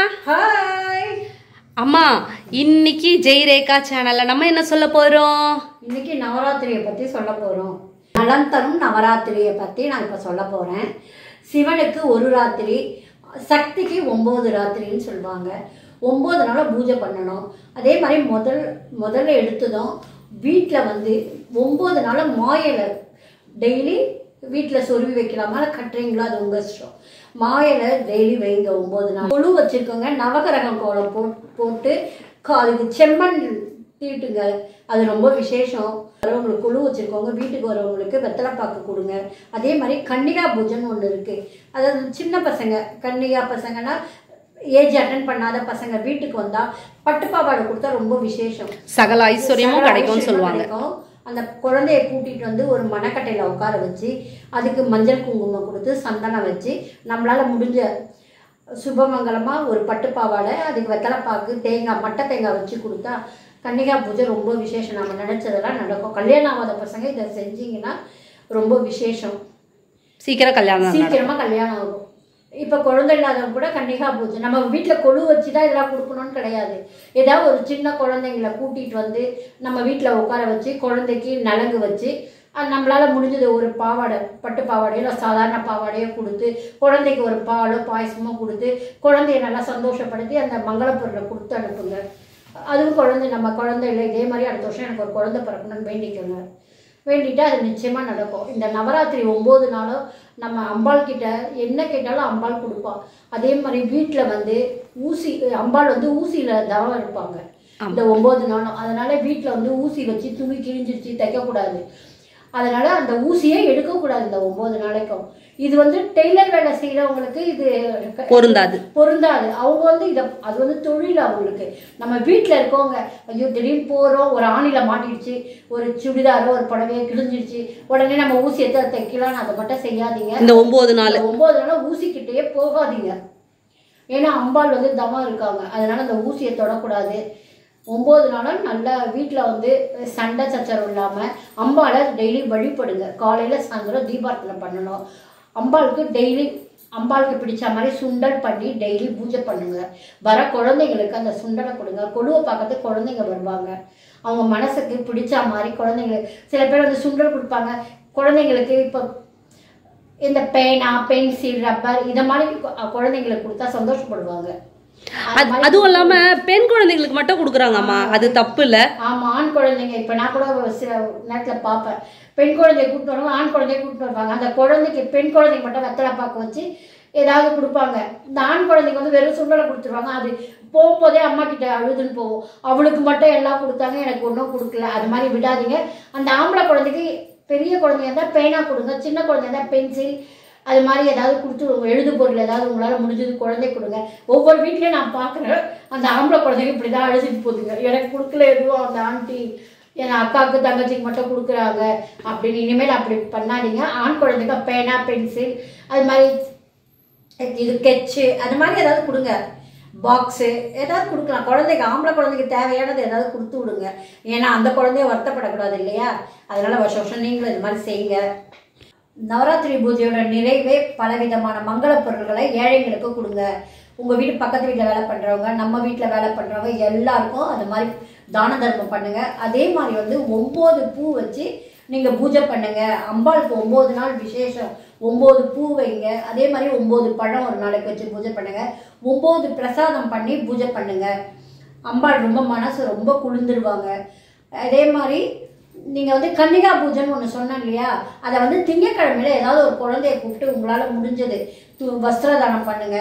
Hi அம்மா இன்னைக்கு ஜெய் ரேகா சேனல்ல நம்ம என்ன சொல்ல போறோம் இன்னைக்கு நவராத்திரியை பற்றி சொல்ல போகிறோம் நலம் தரும் நவராத்திரியை பற்றி நான் இப்போ சொல்ல போகிறேன் சிவனுக்கு ஒரு ராத்திரி சக்திக்கு ஒம்பது ராத்திரின்னு சொல்லுவாங்க ஒம்பது நாள் பூஜை பண்ணணும் அதே மாதிரி முதல் முதல்ல எடுத்ததும் வீட்டில் வந்து ஒம்பது நாள் மாயலை டெய்லி வீட்டில் சொருவி வைக்கலாமா இல்லை கட்டுறீங்களோ அது உங்கள் இஷ்டம் மாயலை டெய்லி வைங்க ஒம்பது நாள் கொழு வச்சுருக்கோங்க நவகிரகம் கோலம் போ போட்டு கா- அதுக்கு செம்மண் தீட்டுங்க அது ரொம்ப விசேஷம் வரவங்களுக்கு குழு வச்சுருக்கவங்க வீட்டுக்கு வரவங்களுக்கு வெத்தலைப்பாக்கு கொடுங்க அதே மாதிரி கன்னிகா பூஜைன்னு ஒன்று இருக்குது அதாவது சின்ன பசங்க கன்னிகா பசங்கன்னா ஏஜ் அட்டன் பண்ணாத பசங்க வீட்டுக்கு வந்தால் பட்டுப்பாவாடை கொடுத்தா ரொம்ப விசேஷம் சகல ஐஸ்வர்யமும் கிடைக்கும்னு சொல்லுவாங்க கிடைக்கும். அந்த குழந்தைய கூட்டிட்டு வந்து ஒரு மணக்கட்டையில் உட்கார வச்சு அதுக்கு மஞ்சள் குங்குமம் கொடுத்து சந்தனம் வச்சு நம்மளால முடிஞ்ச சுபமங்கலமாக ஒரு பட்டு பாவாடை அதுக்கு வெத்தலைப்பாக்கு தேங்காய் மட்டை தேங்காய் வச்சு கொடுத்தா கன்னிகா பூஜை ரொம்ப விசேஷம் நம்ம நினச்சதெல்லாம் நடக்கும் கல்யாணம் ஆகாத பசங்க இதை செஞ்சீங்கன்னா ரொம்ப விசேஷம் சீக்கிரம் கல்யாணம் நடக்கும். சீக்கிரமாக கல்யாணம் ஆகும் இப்போ குழந்தை இல்லாதவங்க கூட கன்னிகா பூஜை நம்ம வீட்டில் கொழு வச்சு தான் இதெல்லாம் கொடுக்கணும்னு கிடையாது ஏதாவது ஒரு சின்ன குழந்தைங்கள கூட்டிகிட்டு வந்து நம்ம வீட்டில் உட்கார வச்சு குழந்தைக்கு நலங்கு வச்சு அது நம்மளால் முடிஞ்சது ஒரு பாவாடை பட்டு பாவாடையோ இல்லை சாதாரண பாவாடையோ கொடுத்து குழந்தைக்கு ஒரு பாலோ பாயசமோ கொடுத்து குழந்தைய நல்லா சந்தோஷப்படுத்தி அந்த மங்கள பொருளை கொடுத்து அனுப்புங்க அதுவும் குழந்தை நம்ம குழந்தை இல்லை இதே மாதிரி அடுத்த வருஷம் எனக்கு ஒரு குழந்தை பிறக்கணும்னு வேண்டிக்கோங்க வேண்டிட்டு அது நிச்சயமாக நடக்கும் இந்த நவராத்திரி ஒம்பது நாளும் நம்ம அம்பாள் கிட்ட என்ன கேட்டாலும் அம்பாள் கொடுப்பா அதே மாதிரி வீட்டில் வந்து ஊசி அம்பாள் வந்து ஊசியில் தவம் இருப்பாங்க இந்த ஒம்பது நாளும் அதனால வீட்டில் வந்து ஊசி வச்சு துணி கிழிஞ்சிருச்சு தைக்கக்கூடாது அதனால அந்த ஊசியே எடுக்கக்கூடாது இந்த ஒம்பது நாளைக்கும் இது வந்து டெய்லர் வேலை செய்கிறவங்களுக்கு இது பொருந்தாது பொருந்தாது அவங்க வந்து இதை அது வந்து தொழில் அவங்களுக்கு நம்ம வீட்டில் இருக்கவங்க ஐயோ திடீர்னு போகிறோம் ஒரு ஆணில மாட்டிடுச்சு ஒரு சுடிதாரோ ஒரு புடவையோ கிழிஞ்சிடுச்சு உடனே நம்ம ஊசி எடுத்து தைக்கலாம் அதை மட்டும் செய்யாதீங்க இந்த ஒன்பது நாள் இந்த ஒன்பது நாள் ஊசிக்கிட்டேயே போகாதீங்க ஏன்னா அம்பாள் வந்து தவம் இருக்காங்க அதனால அந்த ஊசியை தொடக்கூடாது ஒம்பது நாளும் நல்லா வீட்டில் வந்து சண்டை சச்சரவு இல்லாமல் அம்பாளை டெய்லி வழிபடுங்க காலையில் சாயந்தரம் தீபார்த்தனை பண்ணணும் அம்பாளுக்கு டெய்லி அம்பாளுக்கு பிடிச்ச மாதிரி சுண்டல் பண்ணி டெய்லி பூஜை பண்ணுங்க வர குழந்தைங்களுக்கு அந்த சுண்டலை கொடுங்க கொழுவை பார்க்கறதுக்கு குழந்தைங்க வருவாங்க அவங்க மனசுக்கு பிடிச்ச மாதிரி குழந்தைங்களுக்கு சில பேர் வந்து சுண்டல் கொடுப்பாங்க குழந்தைங்களுக்கு இப்போ இந்த பேனா பென்சில் ரப்பர் இதை மாதிரி கு- குழந்தைங்களுக்கு கொடுத்தா சந்தோஷப்படுவாங்க அது- அதுவும் இல்லாம பெண் குழந்தைங்களுக்கு மட்டும் கொடுக்குறாங்கம்மா அது தப்பு இல்ல ஆமா ஆண் குழந்தைங்க இப்ப நான் கூட ஒரு சில நேரத்துல பார்ப்பேன் பெண் குழந்தைய கூப்பிட்டு வருவாங்க ஆண் குழந்தைய கூப்பிட்டு வருவாங்க அந்த குழந்தைக்கு பெண் குழந்தைக்கு மட்டும் வெத்தலை பாக்கு வச்சு ஏதாவது கொடுப்பாங்க இந்த ஆண் குழந்தைக்கு வந்து வெறும் சுண்டலை கொடுத்துருவாங்க அது போகும்போதே அம்மா கிட்ட அழுதுன்னு போகும் அவளுக்கு மட்டும் எல்லாம் கொடுத்தாங்க எனக்கு ஒன்றும் கொடுக்கல அது மாதிரி விடாதீங்க அந்த ஆம்பளை குழந்தைக்கு பெரிய குழந்தைங்க இருந்தால் பேனா கொடுங்க சின்ன குழந்தைங்க இருந்தால் பென்சில் அது மாதிரி ஏதாவது கொடுத்து உங்க எழுது பொருள் ஏதாவது உங்களால் முடிஞ்சது குழந்தை கொடுங்க ஒவ்வொரு வீட்லேயும் நான் பார்க்குறேன் அந்த ஆம்பளை குழந்தைங்க இப்படி தான் அழுதுட்டு போகுதுங்க எனக்கு கொடுக்கல எதுவும் அந்த ஆண்டி என் அக்காவுக்கு தங்கச்சிக்கு மட்டும் கொடுக்குறாங்க அப்படின்னு இனிமேல் அப்படி பண்ணாதீங்க ஆண் குழந்தைங்க பேனா பென்சில் அது மாதிரி இது கெச்சு அது மாதிரி ஏதாவது கொடுங்க பாக்ஸு ஏதாவது கொடுக்கலாம் குழந்தைக்கு ஆம்பளை குழந்தைக்கு தேவையானது ஏதாவது கொடுத்து விடுங்க ஏன்னா அந்த குழந்தைய வருத்தப்படக்கூடாது இல்லையா அதனால வருஷம் வருஷம் நீங்களும் இது மாதிரி செய்யுங்க நவராத்திரி பூஜையோட நிறைவே பலவிதமான மங்கள பொருட்களை ஏழைங்களுக்கு கொடுங்க உங்கள் வீட்டு பக்கத்து வீட்டில் வேலை பண்ணுறவங்க நம்ம வீட்டில் வேலை பண்ணுறவங்க எல்லாருக்கும் அது மாதிரி தான தர்மம் பண்ணுங்க அதே மாதிரி வந்து ஒம்பது பூ வச்சு நீங்கள் பூஜை பண்ணுங்க அம்பாளுக்கு ஒம்பது நாள் விசேஷம் ஒம்பது பூ வைங்க அதே மாதிரி ஒம்பது பழம் ஒரு நாளைக்கு வச்சு பூஜை பண்ணுங்க ஒம்பது பிரசாதம் பண்ணி பூஜை பண்ணுங்க அம்பாள் ரொம்ப மனசு ரொம்ப குளிர்ந்துருவாங்க அதே மாதிரி நீங்கள் வந்து கன்னிகா பூஜைன்னு ஒன்று சொன்னேன் இல்லையா அதை வந்து திங்கக்கிழமையில ஏதாவது ஒரு குழந்தைய கூப்பிட்டு உங்களால் முடிஞ்சது து வஸ்திரதானம் பண்ணுங்க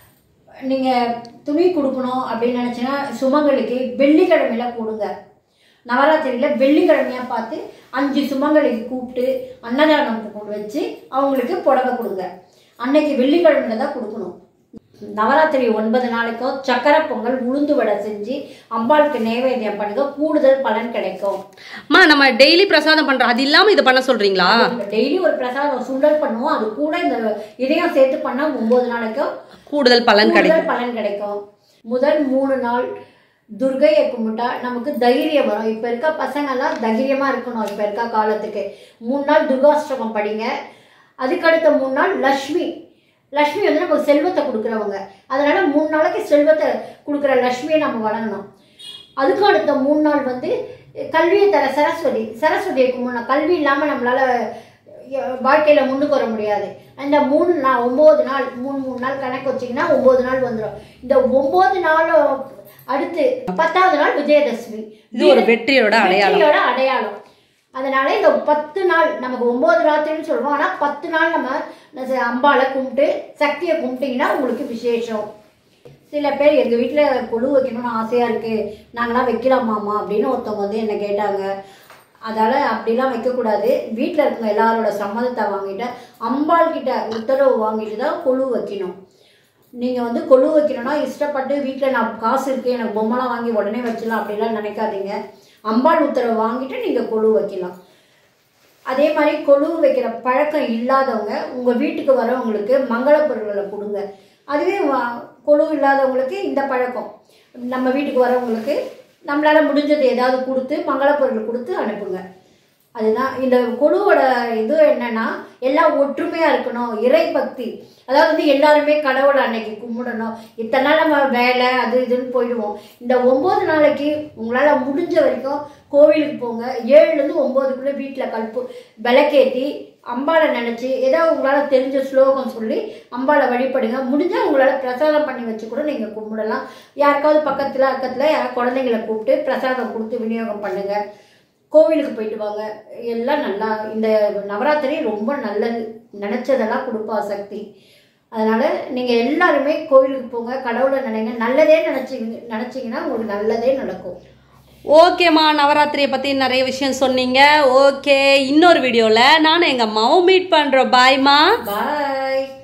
நீங்கள் துணி கொடுக்கணும் அப்படின்னு நினச்சிங்கன்னா சுமங்கலிக்கு வெள்ளிக்கிழமையில கொடுங்க நவராத்திரியில் வெள்ளிக்கிழமையாக பார்த்து அஞ்சு சுமங்கலிக்கு கூப்பிட்டு அன்னதானம் கொண்டு வச்சு அவங்களுக்கு புடவை கொடுங்க அன்னைக்கு வெள்ளிக்கிழமையில தான் கொடுக்கணும் நவராத்திரி ஒன்பது நாளைக்கும் சக்கரை பொங்கல் உளுந்து வடை செஞ்சு அம்பாளுக்கு நைவேத்தியம் பண்ணுங்க கூடுதல் பலன் கிடைக்கும் அம்மா நம்ம டெய்லி பிரசாதம் பண்றோம் அது இல்லாம இதை பண்ண சொல்றீங்களா டெய்லி ஒரு பிரசாதம் சுண்டல் பண்ணுவோம் அது கூட இந்த இதையும் சேர்த்து பண்ணா ஒன்பது நாளைக்கும் கூடுதல் பலன் கிடைக்கும் கூடுதல் பலன் கிடைக்கும் முதல் மூணு நாள் துர்கையை கும்பிட்டா நமக்கு தைரியம் வரும் இப்போ இருக்க பசங்கெல்லாம் தைரியமா இருக்கணும் இப்போ இருக்க காலத்துக்கு மூணு நாள் துர்காஷ்டமம் படிங்க அதுக்கடுத்த மூணு நாள் லக்ஷ்மி லக்ஷ்மி வந்து நமக்கு செல்வத்தை கொடுக்குறவங்க அதனால மூணு நாளைக்கு செல்வத்தை கொடுக்குற லக்ஷ்மியை நம்ம வணங்கணும் அதுக்கு அடுத்த மூணு நாள் வந்து கல்வியை தர சரஸ்வதி சரஸ்வதியை கும்பிடணும் கல்வி இல்லாமல் நம்மளால அஹ், வாழ்க்கையில முன்னுக்கு வர முடியாது அந்த மூணு நாள் ஒம்பது நாள் மூணு மூணு நாள் கணக்கு வச்சிங்கன்னா ஒம்பது நாள் வந்துடும் இந்த ஒம்பது நாளும் அடுத்து பத்தாவது நாள் விஜயதசமி இது ஒரு வெற்றியோட அடையாளம் வெற்றியோட அடையாளம் அதனால இந்த பத்து நாள் நமக்கு ஒன்பது ராத்திரின்னு சொல்றோம் ஆனா பத்து நாள் நம்ம ந- அம்பாளை கும்பிட்டு சக்தியை கும்பிட்டீங்கன்னா உங்களுக்கு விசேஷம் சில பேர் எங்க வீட்டுல கொழு வைக்கணும்னு ஆசையா இருக்கு நாங்களாம் வைக்கலாமாமா அப்படின்னு ஒருத்தவங்க வந்து என்ன கேட்டாங்க அதால அப்படிலாம் வைக்கக்கூடாது வீட்டில் இருக்கவங்க எல்லாரோட சம்மதத்தை வாங்கிட்டு அம்பாள் கிட்ட உத்தரவு வாங்கிட்டு தான் கொழு வைக்கணும் நீங்கள் வந்து கொழு வைக்கணும்னா இஷ்டப்பட்டு வீட்டில் நான் காசு இருக்குது எனக்கு பொம்மைலாம் வாங்கி உடனே வச்சிடலாம் அப்படிலாம் நினைக்காதீங்க அம்பாள் உத்தரவு வாங்கிட்டு நீங்கள் கொழு வைக்கலாம் அதே மாதிரி கொழு வைக்கிற பழக்கம் இல்லாதவங்க உங்கள் வீட்டுக்கு வரவங்களுக்கு மங்கள பொருட்களை கொடுங்க அதுவே வா- கொழு இல்லாதவங்களுக்கு இந்த பழக்கம் நம்ம வீட்டுக்கு வரவங்களுக்கு நம்மளால் முடிஞ்சது ஏதாவது கொடுத்து மங்கள பொருள் கொடுத்து அனுப்புங்க அதுதான் இந்த குழுவோட இது என்னன்னா எல்லாம் ஒற்றுமையா இருக்கணும் இறை பக்தி அதாவது வந்து எல்லாருமே கடவுளை அன்னைக்கு கும்பிடணும் இத்தனை நாள் நம்ம வேலை அது இதுன்னு போயிடுவோம் இந்த ஒம்பது நாளைக்கு உங்களால முடிஞ்ச வரைக்கும் கோவிலுக்கு போங்க ஏழுலேருந்து ஒம்போதுக்குள்ளே வீட்டில் கல்பு விளக்கேற்றி அம்பாளை நினச்சி ஏதோ உங்களால் தெரிஞ்ச ஸ்லோகம் சொல்லி அம்பாளை வழிபடுங்க முடிஞ்சால் உங்களால் பிரசாதம் பண்ணி வச்சு கூட நீங்கள் கும்பிடலாம் யாருக்காவது பக்கத்தில் அக்கத்தில் யாராவது குழந்தைங்களை கூப்பிட்டு பிரசாதம் கொடுத்து விநியோகம் பண்ணுங்க கோவிலுக்கு போயிட்டு வாங்க எல்லாம் நல்லா இந்த நவராத்திரி ரொம்ப நல்லது நினச்சதெல்லாம் கொடுப்பா சக்தி அதனால நீங்கள் எல்லாருமே கோவிலுக்கு போங்க கடவுளை நினைங்க நல்லதே நினச்சிங்க நினச்சிங்கன்னா உங்களுக்கு நல்லதே நடக்கும் ஓகேம்மா நவராத்திரியை பற்றி நிறைய விஷயம் சொன்னீங்க ஓகே இன்னொரு வீடியோவில் நானும் எங்கள் அம்மாவும் மீட் பண்ணுறோம் பாய்மா பாய்